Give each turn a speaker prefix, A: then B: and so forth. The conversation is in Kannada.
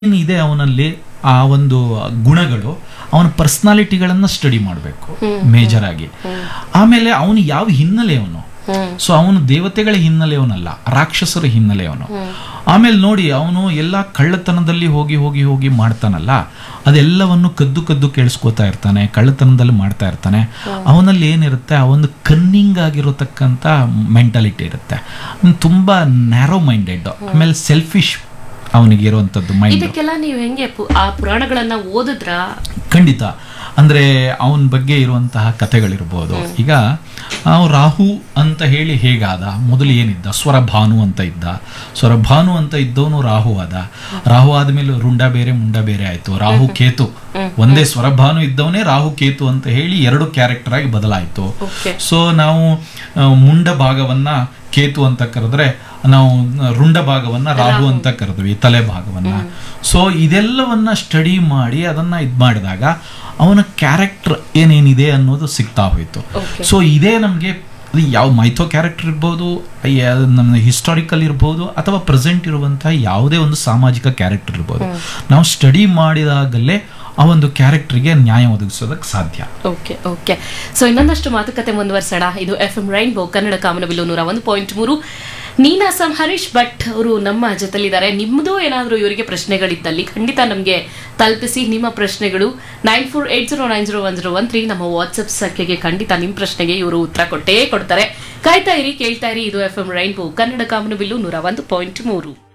A: ಏನಿದೆ ಅವನಲ್ಲಿ ಆ ಒಂದು ಗುಣಗಳು ಅವನ ಪರ್ಸನಾಲಿಟಿಗಳನ್ನ ಸ್ಟಡಿ ಮಾಡಬೇಕು ಮೇಜರ್ ಆಗಿ ಆಮೇಲೆ ಅವನು ಯಾವ ಹಿನ್ನೆಲೆಯವನು ಸೊ ಅವನು ದೇವತೆಗಳ ಹಿನ್ನೆಲೆಯವನಲ್ಲ ರಾಕ್ಷಸರ ಹಿನ್ನೆಲೆಯವನು ಆಮೇಲೆ ನೋಡಿ ಅವನು ಎಲ್ಲ ಕಳ್ಳತನದಲ್ಲಿ ಹೋಗಿ ಹೋಗಿ ಹೋಗಿ ಮಾಡ್ತಾನಲ್ಲ ಅದೆಲ್ಲವನ್ನು ಕದ್ದು ಕದ್ದು ಕೇಳಿಸ್ಕೊತಾ ಇರ್ತಾನೆ ಕಳ್ಳತನದಲ್ಲಿ ಮಾಡ್ತಾ ಇರ್ತಾನೆ ಅವನಲ್ಲಿ ಏನಿರುತ್ತೆ ಆ ಒಂದು ಕನ್ನಿಂಗ್ ಆಗಿರತಕ್ಕಂಥ ಮೆಂಟಾಲಿಟಿ ಇರುತ್ತೆ ಅವ್ನು ತುಂಬಾ ನ್ಯಾರೋ ಮೈಂಡೆಡ್ ಆಮೇಲೆ ಸೆಲ್ಫಿಶ್ ಅವನಿಗೆ ಇರುವಂಥದ್ದು ಮೈಂಡ್
B: ಇದಕ್ಕೆಲ್ಲ ನೀವು ಹೆಂಗೆ ಪು- ಆ ಪುರಾಣಗಳನ್ನ ಓದಿದ್ರ
A: ಖಂಡಿತ ಅಂದ್ರೆ ಅವನ ಬಗ್ಗೆ ಇರುವಂತಹ ಕಥೆಗಳಿರ್ಬೋದು ಈಗ ಅವ ರಾಹು ಅಂತ ಹೇಳಿ ಹೇಗಾದ ಮೊದಲು ಏನಿದ್ದ ಸ್ವರಭಾನು ಅಂತ ಇದ್ದ ಸ್ವರಭಾನು ಅಂತ ಇದ್ದವನು ರಾಹು ಆದ ರಾಹು ಆದ್ಮೇಲೆ ರುಂಡ ಬೇರೆ ಮುಂಡ ಬೇರೆ ಆಯ್ತು ರಾಹು ಕೇತು ಒಂದೇ ಸ್ವರಭಾನು ಇದ್ದವನೇ ರಾಹು ಕೇತು ಅಂತ ಹೇಳಿ ಎರಡು ಕ್ಯಾರೆಕ್ಟರ್ ಆಗಿ ಬದಲಾಯಿತು
B: ಓಕೆ
A: ಸೊ ನಾವು ಆ, ಮುಂಡ ಭಾಗವನ್ನ ಕೇತು ಅಂತ ಕರೆದ್ರೆ ನಾವು ರುಂಡ ಭಾಗವನ್ನ ರಾಹು ಅಂತ ಕರೆದ್ವಿ ತಲೆ ಭಾಗವನ್ನ ಸೊ ಇದೆಲ್ಲವನ್ನ ಸ್ಟಡಿ ಮಾಡಿ ಅದನ್ನ ಇದ್ ಮಾಡಿದಾಗ ಅವನ ಕ್ಯಾರೆಕ್ಟರ್ ಏನೇನಿದೆ ಅನ್ನೋದು ಸಿಗ್ತಾ ಹೋಯ್ತು
B: Okay.
A: ಸೊ ಇದೇ ನಮಗೆ ಯಾವ ಮೈಥೋ ಕ್ಯಾರೆಕ್ಟರ್ ಇರ್ಬೋದು ಯಾ- ನಮ್ಮ ಹಿಸ್ಟಾರಿಕಲ್ ಇರ್ಬೋದು ಅಥವಾ ಪ್ರೆಸೆಂಟ್ ಇರುವಂತಹ ಯಾವುದೇ ಒಂದು ಸಾಮಾಜಿಕ ಕ್ಯಾರೆಕ್ಟರ್ ಇರ್ಬೋದು ನಾವು ಸ್ಟಡಿ ಮಾಡಿದಾಗಲೇ ಆ ಒಂದು ಕ್ಯಾರೆಕ್ಟರ್ಗೆ ನ್ಯಾಯ ಒದಗಿಸೋದಕ್ಕೆ ಸಾಧ್ಯ
B: ಓಕೆ ಓಕೆ ಸೊ ಇನ್ನೊಂದಷ್ಟು ಮಾತುಕತೆ ಮುಂದುವರ್ಸೋಣ ಇದು ಎಫ್ ಎಂ ರೈನ್ಬೋ ಕನ್ನಡ ಕಾಮನಬಿಲ್ಲು ನೂರ ಒಂದು ಪಾಯಿಂಟ್ ಮೂರು ನೀನಾಸಂ ಹರೀಶ್ ಭಟ್ ಅವರು ನಮ್ಮ ಜೊತೆಲಿದ್ದಾರೆ ನಿಮ್ಮದು ಏನಾದರೂ ಇವರಿಗೆ ಪ್ರಶ್ನೆಗಳಿದ್ದಲ್ಲಿ ಖಂಡಿತ ನಮಗೆ ತಲುಪಿಸಿ ನಿಮ್ಮ ಪ್ರಶ್ನೆಗಳು nine four eight zero nine zero one zero one three ನಮ್ಮ ವಾಟ್ಸಪ್ ಸಂಖ್ಯೆಗೆ ಖಂಡಿತ ನಿಮ್ಮ ಪ್ರಶ್ನೆಗೆ ಇವರು ಉತ್ತರ ಕೊಟ್ಟೇ ಕೊಡ್ತಾರೆ ಕಾಯ್ತಾ ಇರಿ ಕೇಳ್ತಾ ಇರಿ ಇದು ಎಫ್ ಎಂ ರೈನ್ಬೋ ಕನ್ನಡ ಕಾಮನಬಿಲ್ಲು ನೂರ ಒಂದು ಪಾಯಿಂಟ್ ಮೂರು